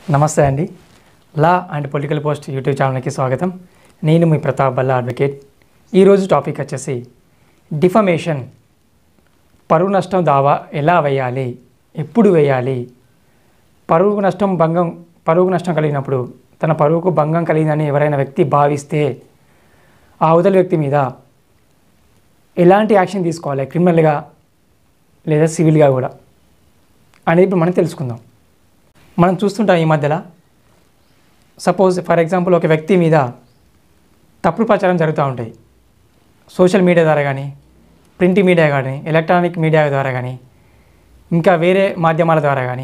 నమస్తే అండి law and political post YouTube ఛానల్కి స్వాగతం నేను మీ ప్రతాప్ బల్లా అడ్వకేట్ ఈరోజు టాపిక్ వచ్చేసి డిఫమేషన్ పరువు నష్టం దావా ఎలా వేయాలి ఎప్పుడు వేయాలి పరువు నష్టం భంగం పరువు నష్టం కలిగినప్పుడు తన పరువుకు భంగం కలిగిందని ఎవరైనా వ్యక్తి భావిస్తే ఆ అవతల వ్యక్తి మీద ఎలాంటి యాక్షన్ తీసుకోవాలి క్రిమినల్గా లేదా సివిల్గా కూడా అనేది ఇప్పుడు మనం తెలుసుకుందాం మనం చూస్తుంటాం ఈ మధ్యలో సపోజ్ ఫర్ ఎగ్జాంపుల్ ఒక వ్యక్తి మీద తప్పుడు ప్రచారం జరుగుతూ ఉంటాయి సోషల్ మీడియా ద్వారా కానీ ప్రింట్ మీడియా కానీ ఎలక్ట్రానిక్ మీడియా ద్వారా కానీ ఇంకా వేరే మాధ్యమాల ద్వారా కానీ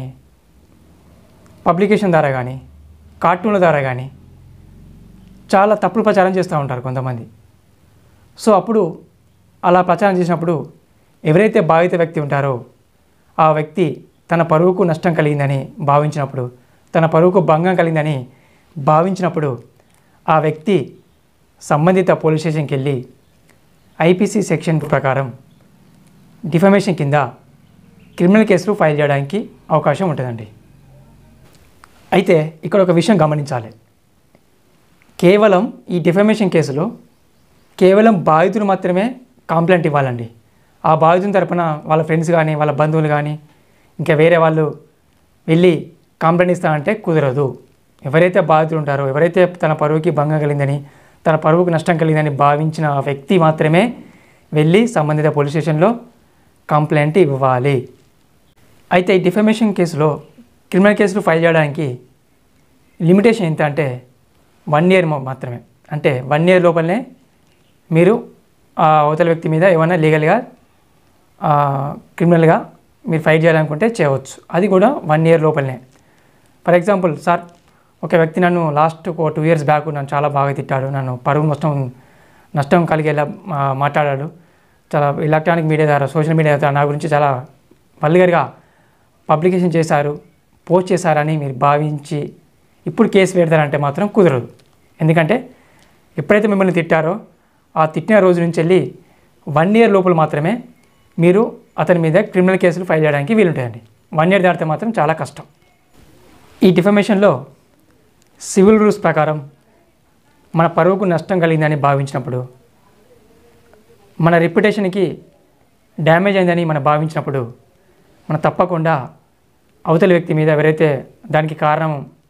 పబ్లికేషన్ ద్వారా కానీ కార్టూన్ల ద్వారా కానీ చాలా తప్పుడు ప్రచారం చేస్తూ ఉంటారు కొంతమంది సో అప్పుడు అలా ప్రచారం చేసినప్పుడు ఎవరైతే బాధిత వ్యక్తి ఉంటారో ఆ వ్యక్తి తన పరువుకు నష్టం కలిగిందని భావించినప్పుడు తన పరువుకు భంగం కలిగిందని భావించినప్పుడు ఆ వ్యక్తి సంబంధిత పోలీస్ స్టేషన్కి వెళ్ళి ఐపీసీ సెక్షన్ ప్రకారం డిఫమేషన్ కింద క్రిమినల్ కేసులు ఫైల్ చేయడానికి అవకాశం ఉంటుందండి అయితే ఇక్కడ ఒక విషయం గమనించాలి కేవలం ఈ డిఫమేషన్ కేసులో కేవలం బాధితులు మాత్రమే కంప్లైంట్ ఇవ్వాలండి ఆ బాధితుని తరపున వాళ్ళ ఫ్రెండ్స్ కానీ వాళ్ళ బంధువులు కానీ ఇంకా వేరే వాళ్ళు వెళ్ళి కంప్లైంట్ ఇస్తానంటే కుదరదు ఎవరైతే బాధితులు ఉంటారో ఎవరైతే తన పరువుకి భంగం కలిగిందని తన పరువుకు నష్టం కలిగిందని భావించిన ఆ వ్యక్తి మాత్రమే వెళ్ళి సంబంధిత పోలీస్ స్టేషన్లో కంప్లైంట్ ఇవ్వాలి అయితే ఈ డిఫమేషన్ కేసులో క్రిమినల్ కేసులు ఫైల్ చేయడానికి లిమిటేషన్ ఎంత అంటే వన్ ఇయర్ మాత్రమే అంటే వన్ ఇయర్ లోపలనే మీరు ఆ అవతల వ్యక్తి మీద ఏమైనా లీగల్గా క్రిమినల్గా మీరు ఫైట్ చేయాలనుకుంటే చేయవచ్చు అది కూడా వన్ ఇయర్ లోపలనే ఫర్ ఎగ్జాంపుల్ సార్ ఒక వ్యక్తి నన్ను లాస్ట్ ఒక టూ ఇయర్స్ బ్యాక్ నన్ను చాలా బాగా తిట్టాడు నన్ను పరువు నష్టం నష్టం కలిగేలా ఆ, మాట్లాడాడు చాలా ఎలక్ట్రానిక్ మీడియా ద్వారా సోషల్ మీడియా ద్వారా నా గురించి చాలా వల్గర్గా పబ్లికేషన్ చేశారు పోస్ట్ చేశారని మీరు భావించి ఇప్పుడు కేసు పెడతారంటే మాత్రం కుదరదు ఎందుకంటే ఎప్పుడైతే మిమ్మల్ని తిట్టారో ఆ తిట్టిన రోజు నుంచి వెళ్ళి వన్ ఇయర్ లోపల మాత్రమే మీరు అతని మీద క్రిమినల్ కేసులు ఫైల్ చేయడానికి వీలుంటాయండి వన్ ఇయర్ దాటితే మాత్రం చాలా కష్టం ఈ డిఫమేషన్లో సివిల్ రూల్స్ ప్రకారం మన పరువుకు నష్టం కలిగిందని భావించినప్పుడు మన రెప్యుటేషన్కి డ్యామేజ్ అయిందని మనం భావించినప్పుడు మనం తప్పకుండా అవతలి వ్యక్తి మీద ఎవరైతే దానికి కారణం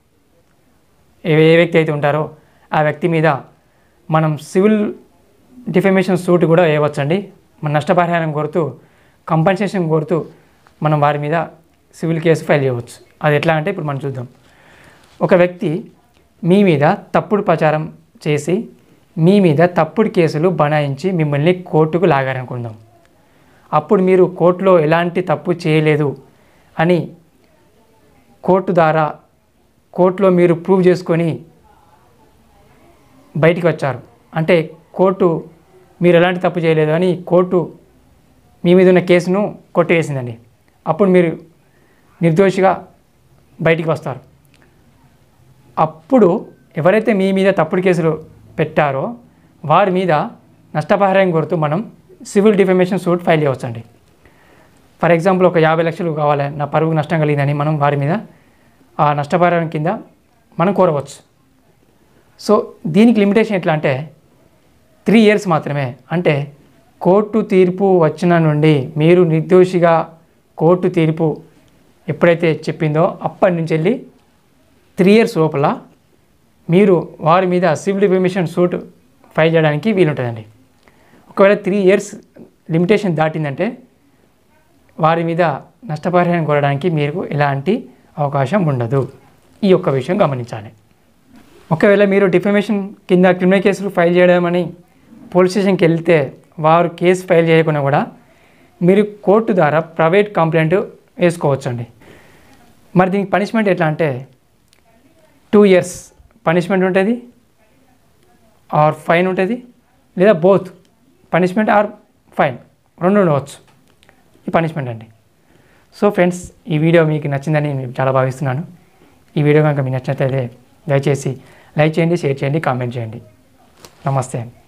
ఏ ఏ వ్యక్తి అయితే ఉంటారో ఆ వ్యక్తి మీద మనం సివిల్ డిఫమేషన్ సూట్ కూడా వేయవచ్చండి మన నష్టపరిహారం కోరుతూ కంపన్సేషన్ కోరుతూ మనం వారి మీద సివిల్ కేసు ఫైల్ చేయవచ్చు అది ఎట్లా అంటే ఇప్పుడు మనం చూద్దాం ఒక వ్యక్తి మీ మీద తప్పుడు ప్రచారం చేసి మీ మీద తప్పుడు కేసులు బనాయించి మిమ్మల్ని కోర్టుకు లాగారనుకుందాం అప్పుడు మీరు కోర్టులో ఎలాంటి తప్పు చేయలేదు అని కోర్టు ద్వారా కోర్టులో మీరు ప్రూవ్ చేసుకొని బయటికి వచ్చారు అంటే కోర్టు మీరు ఎలాంటి తప్పు చేయలేదు అని కోర్టు మీ మీద ఉన్న కేసును కొట్టేసిందండి అప్పుడు మీరు నిర్దోషిగా బయటికి వస్తారు అప్పుడు ఎవరైతే మీ మీద తప్పుడు కేసులు పెట్టారో వారి మీద నష్టపరిహారం కోరుతూ మనం సివిల్ డిఫమేషన్ సూట్ ఫైల్ చేయవచ్చండి ఫర్ ఎగ్జాంపుల్ ఒక యాభై లక్షలు కావాలి నా పరువు నష్టం కలిగిందని మనం వారి మీద ఆ నష్టపరిహారం కింద మనం కోరవచ్చు సో దీనికి లిమిటేషన్ ఎట్లా అంటే త్రీ ఇయర్స్ మాత్రమే అంటే కోర్టు తీర్పు వచ్చిన నుండి మీరు నిర్దోషిగా కోర్టు తీర్పు ఎప్పుడైతే చెప్పిందో అప్పటి నుంచి వెళ్ళి త్రీ ఇయర్స్ లోపల మీరు వారి మీద సివిల్ డిఫమేషన్ సూట్ ఫైల్ చేయడానికి వీలుంటుందండి ఒకవేళ త్రీ ఇయర్స్ లిమిటేషన్ దాటిందంటే వారి మీద నష్టపరిహారం కోరడానికి మీకు ఎలాంటి అవకాశం ఉండదు ఈ ఒక్క విషయం గమనించాలి ఒకవేళ మీరు డిఫమేషన్ కింద క్రిమినల్ కేసులు ఫైల్ చేయడమని పోలీస్ స్టేషన్కి వెళ్తే వారు కేసు ఫైల్ చేయకుండా కూడా మీరు కోర్టు ద్వారా ప్రైవేట్ కంప్లైంట్ వేసుకోవచ్చండి మరి దీనికి పనిష్మెంట్ ఎట్లా అంటే టూ ఇయర్స్ పనిష్మెంట్ ఉంటుంది ఆర్ ఫైన్ ఉంటుంది లేదా బోత్ పనిష్మెంట్ ఆర్ ఫైన్ రెండు ఉండవచ్చు ఈ పనిష్మెంట్ అండి సో ఫ్రెండ్స్ ఈ వీడియో మీకు నచ్చిందని నేను చాలా భావిస్తున్నాను ఈ వీడియో కనుక మీకు నచ్చినట్లయితే దయచేసి లైక్ చేయండి షేర్ చేయండి కామెంట్ చేయండి నమస్తే అండి